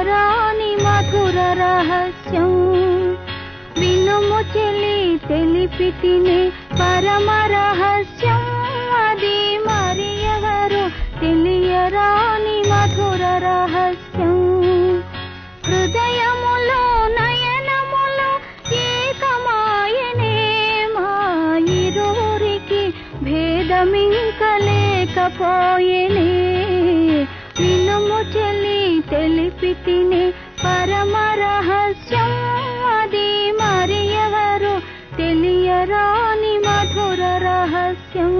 తెలియరాని మధుర రహస్యం వినుము చెలి తెలిపి తినే పరమ రహస్యం అది మరి ఎవరు తెలియరాని మధుర రహస్యం హృదయములో నయనములో ఏకమాయనే మా ఇరువురికి భేదమింక లేకపోయేనే వినుము చెల్లి తెలిపి తినే పరమ రహస్యం అది మరి ఎవరు తెలియరాని మధుర రహస్యం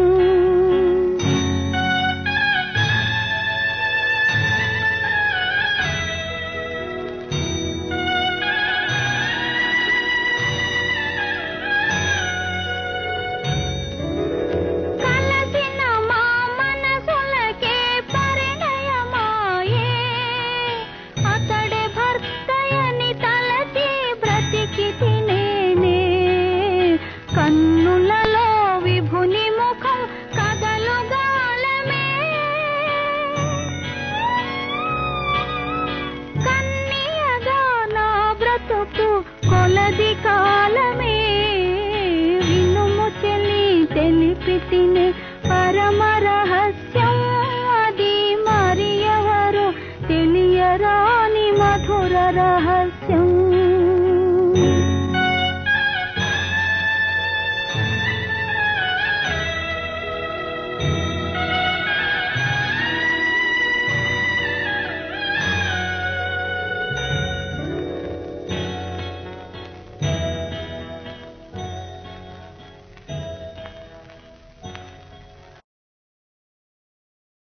కలసిన మా మనసులకే పరిణయమాయే అతడే భర్తయని తలచి బ్రతికి తినేనే కన్నులలో విభుని ముఖం కదలుగాలమే కన్నియగా నా బ్రతుకు కొలది కాలమే వినుము చెలి తెలిపి తినే పరమ రహస్యం అది మరి ఎవరు తెలియరాని మధుర రహస్యం